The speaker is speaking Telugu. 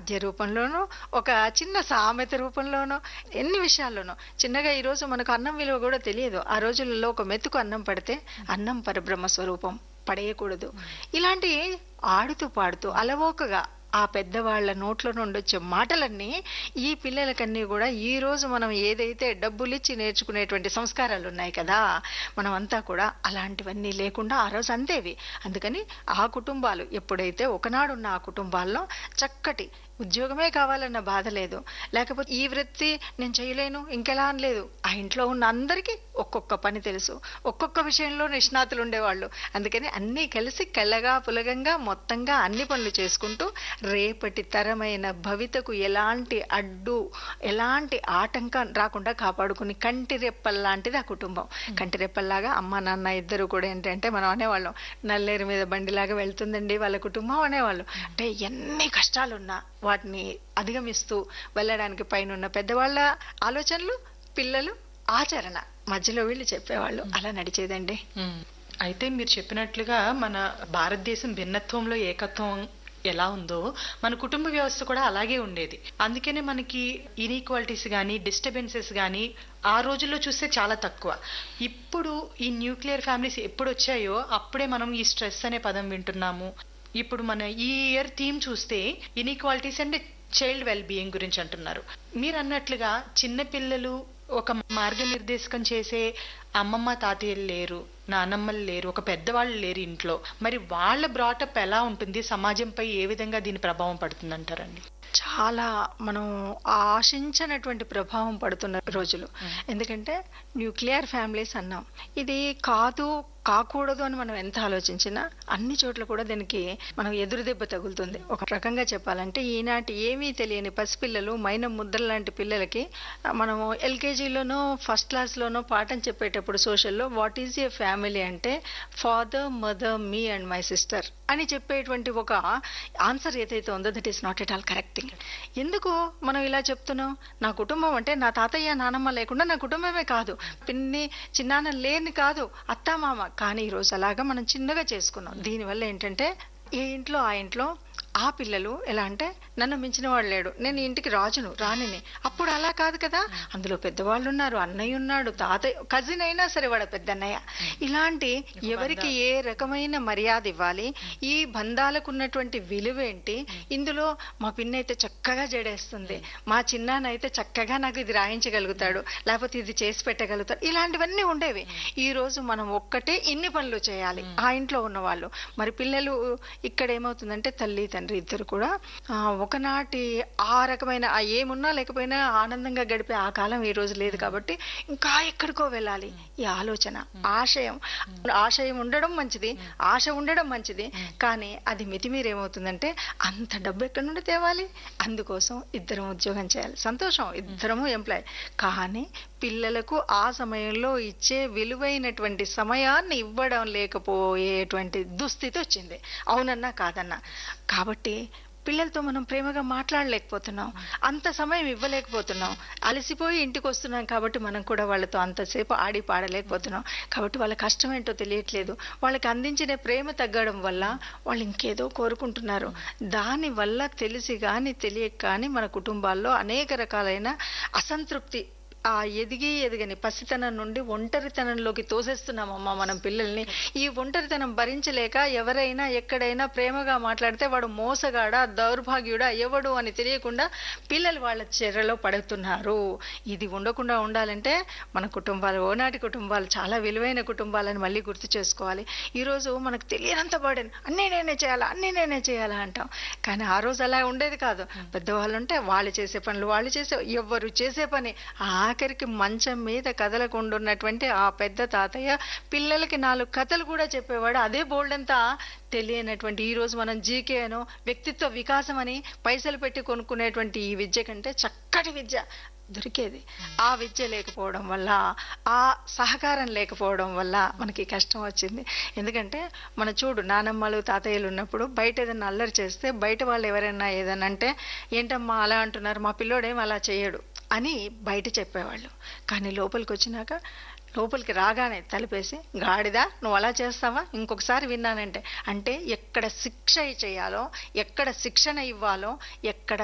పద్య రూపంలోనో ఒక చిన్న సామెత రూపంలోనో ఎన్ని విషయాల్లోనో చిన్నగా ఈ రోజు మనకు అన్నం విలువ కూడా తెలియదు ఆ రోజులలో ఒక మెతుకు అన్నం పడితే అన్నం పరబ్రహ్మ స్వరూపం పడేయకూడదు ఇలాంటి ఆడుతూ పాడుతూ అలవోకగా ఆ పెద్దవాళ్ల నోట్ల నుండి వచ్చే మాటలన్నీ ఈ పిల్లలకన్నీ కూడా ఈ రోజు మనం ఏదైతే డబ్బులిచ్చి నేర్చుకునేటువంటి సంస్కారాలు ఉన్నాయి కదా మనం అంతా కూడా అలాంటివన్నీ లేకుండా ఆ రోజు అంతేవి అందుకని ఆ కుటుంబాలు ఎప్పుడైతే ఒకనాడున్న ఆ కుటుంబాల్లో చక్కటి ఉద్యోగమే కావాలన్న బాధ లేదు లేకపోతే ఈ వృత్తి నేను చేయలేను ఇంకెలా అనలేదు ఆ ఇంట్లో ఉన్న అందరికీ ఒక్కొక్క పని తెలుసు ఒక్కొక్క విషయంలో నిష్ణాతులు ఉండేవాళ్ళు అందుకని అన్నీ కలిసి కళ్ళగా పులగంగా మొత్తంగా అన్ని పనులు చేసుకుంటూ రేపటి తరమైన భవితకు ఎలాంటి అడ్డు ఎలాంటి ఆటంకం రాకుండా కాపాడుకుని కంటి రెప్పల్లాంటిది ఆ కుటుంబం కంటి రెప్పల్లాగా అమ్మ నాన్న ఇద్దరు కూడా ఏంటంటే మనం అనేవాళ్ళం నల్లేరు మీద బండిలాగా వెళ్తుందండి వాళ్ళ కుటుంబం అనేవాళ్ళు అంటే ఎన్ని కష్టాలున్నా వాటిని అధిగమిస్తూ వెళ్ళడానికి పైన ఉన్న పెద్దవాళ్ళ ఆలోచనలు పిల్లలు ఆచరణ మధ్యలో వీళ్ళు చెప్పేవాళ్ళు అలా నడిచేదండి మ్మ్. అయితే మీరు చెప్పినట్లుగా మన భారతదేశం భిన్నత్వంలో ఏకత్వం ఎలా ఉందో మన కుటుంబ వ్యవస్థ కూడా అలాగే ఉండేది అందుకనే మనకి ఇన్ఈక్వాలిటీస్ కానీ డిస్టర్బెన్సెస్ కానీ ఆ రోజుల్లో చూస్తే చాలా తక్కువ ఇప్పుడు ఈ న్యూక్లియర్ ఫ్యామిలీస్ ఎప్పుడు వచ్చాయో అప్పుడే మనం ఈ స్ట్రెస్ అనే పదం వింటున్నాము ఇప్పుడు మన ఈ ఇయర్ థీమ్ చూస్తే inequalities and child well being గురించి అంటున్నారు మీరు అన్నట్లుగా చిన్న పిల్లలు ఒక మార్గనిర్దేశకం చేసే అమ్మమ్మ తాతయ్యలు లేరు నానమ్మలు లేరు ఒక పెద్దవాళ్ళు లేరు ఇంట్లో మరి వాళ్ళ బ్రాటప్ ఎలా ఉంటుంది సమాజంపై ఏ విధంగా దీని ప్రభావం పడుతుంది అంటారండి చాలా మనం ఆశించినటువంటి ప్రభావం పడుతున్న రోజులు ఎందుకంటే న్యూక్లియర్ ఫ్యామిలీస్ అన్నాం ఇది కాదు కాకూడదు అని మనం ఎంత ఆలోచించినా అన్ని చోట్ల కూడా దీనికి మనం ఎదురు దెబ్బ తగులుతుంది ఒక రకంగా చెప్పాలంటే ఈనాటి ఏమీ తెలియని పసిపిల్లలు మైన ముద్ర లాంటి పిల్లలకి ఆ, మనము ఎల్కేజీలోనో ఫస్ట్ క్లాస్లోనో పాఠం చెప్పేటప్పుడు సోషల్లో వాట్ ఈజ్ ఏ ఫ్యామిలీ అంటే father mother me and my sister అని చెప్పేటువంటి ఒక ఆన్సర్ ఏదైతే ఉందో that is not at all correcting ఎందుకు మనం ఇలా చెప్తున్నాం నా కుటుంబం అంటే నా తాతయ్య నానమ్మ లేకుండా నా కుటుంబమే కాదు పిన్ని చిన్నాన్న లేని కాదు అత్త మామ కానీ ఈరోజు అలాగా మనం చిన్నగా చేసుకున్నాం దీనివల్ల ఏంటంటే ఏ ఇంట్లో ఆ ఇంట్లో ఆ పిల్లలు ఎలా అంటే నన్ను మించిన వాడు లేడు నేను ఇంటికి రాజును రానిని అప్పుడు అలా కాదు కదా అందులో పెద్దవాళ్ళు ఉన్నారు అన్నయ్య ఉన్నాడు తాతయ్య కజిన్ అయినా సరే వాడు పెద్దన్నయ్య ఇలాంటి ఎవరికి ఏ రకమైన మర్యాద ఇవ్వాలి ఈ బంధాలకు ఉన్నటువంటి విలువ ఏంటి ఇందులో మా పిన్న అయితే చక్కగా జడేస్తుంది మా చిన్నాన్న అయితే చక్కగా నాకు ఇది రాయించగలుగుతాడు లేకపోతే ఇది చేసి పెట్టగలుగుతాడు ఇలాంటివన్నీ ఉండేవి ఈ రోజు మనం ఒక్కటే ఇన్ని పనులు చేయాలి ఆ ఇంట్లో ఉన్న వాళ్ళు మరి పిల్లలు ఇక్కడ ఏమవుతుందంటే తల్లి తండ్రి ఇద్దరు కూడా ఆ, ఒకనాటి ఆ రకమైన ఆ ఏమున్నా లేకపోయినా ఆనందంగా గడిపే ఆ కాలం ఈ రోజు లేదు కాబట్టి ఇంకా ఎక్కడికో వెళ్ళాలి ఈ ఆలోచన ఆశయం ఆశయం ఉండడం మంచిది ఆశ ఉండడం మంచిది కానీ అది మితిమీర ఏమవుతుందంటే అంత డబ్బు ఎక్కడి నుండి తేవాలి అందుకోసం ఇద్దరం ఉద్యోగం చేయాలి సంతోషం ఇద్దరము ఎంప్లాయ్ కానీ పిల్లలకు ఆ సమయంలో ఇచ్చే విలువైనటువంటి సమయాన్ని ఇవ్వడం లేకపోయేటువంటి దుస్థితి వచ్చింది అవునన్నా కాదన్నా కాబట్టి పిల్లలతో మనం ప్రేమగా మాట్లాడలేకపోతున్నాం అంత సమయం ఇవ్వలేకపోతున్నాం అలసిపోయి ఇంటికి వస్తున్నాం కాబట్టి మనం కూడా వాళ్ళతో అంతసేపు ఆడి పాడలేకపోతున్నాం కాబట్టి వాళ్ళ కష్టం ఏంటో తెలియట్లేదు వాళ్ళకి అందించిన ప్రేమ తగ్గడం వల్ల వాళ్ళు ఇంకేదో కోరుకుంటున్నారు దాని వల్ల తెలిసి కానీ తెలియక కానీ మన కుటుంబాల్లో అనేక రకాలైన అసంతృప్తి ఆ ఎదిగి ఎదిగని పసితనం నుండి ఒంటరితనంలోకి తోసేస్తున్నామమ్మా మనం పిల్లల్ని ఈ ఒంటరితనం భరించలేక ఎవరైనా ఎక్కడైనా ప్రేమగా మాట్లాడితే వాడు మోసగాడా దౌర్భాగ్యుడా ఎవడు అని తెలియకుండా పిల్లలు వాళ్ళ చెరలో పడుతున్నారు ఇది ఉండకుండా ఉండాలంటే మన కుటుంబాలు ఓనాటి కుటుంబాలు చాలా విలువైన కుటుంబాలని మళ్ళీ గుర్తు చేసుకోవాలి ఈ రోజు మనకు తెలియనంత బర్డెన్ అన్నీ నేనే చేయాలా అన్నీ నేనే చేయాలా అంటాం కానీ ఆ రోజు అలా ఉండేది కాదు పెద్దవాళ్ళు ఉంటే వాళ్ళు చేసే పనులు వాళ్ళు చేసే ఎవరు చేసే పని ఆఖరికి మంచం మీద కదలకుండా ఉన్నటువంటి ఆ పెద్ద తాతయ్య పిల్లలకి నాలుగు కథలు కూడా చెప్పేవాడు అదే బోల్డ్ అంతా తెలియనటువంటి ఈ రోజు మనం జీకే అనో వ్యక్తిత్వ వికాసం అని పైసలు పెట్టి కొనుక్కునేటువంటి ఈ విద్య కంటే చక్కటి విద్య దొరికేది ఆ విద్య లేకపోవడం వల్ల ఆ సహకారం లేకపోవడం వల్ల మనకి కష్టం వచ్చింది ఎందుకంటే మన చూడు నానమ్మలు తాతయ్యలు ఉన్నప్పుడు బయట ఏదైనా అల్లరి చేస్తే బయట వాళ్ళు ఎవరైనా ఏదైనా అంటే ఏంటమ్మా అలా అంటున్నారు మా పిల్లోడేం అలా చేయడు అని బయట చెప్పేవాళ్ళు కానీ లోపలికి వచ్చినాక లోపలికి రాగానే తలుపేసి గాడిదా నువ్వు అలా చేస్తావా ఇంకొకసారి విన్నానంటే అంటే ఎక్కడ శిక్ష చేయాలో ఎక్కడ శిక్షణ ఇవ్వాలో ఎక్కడ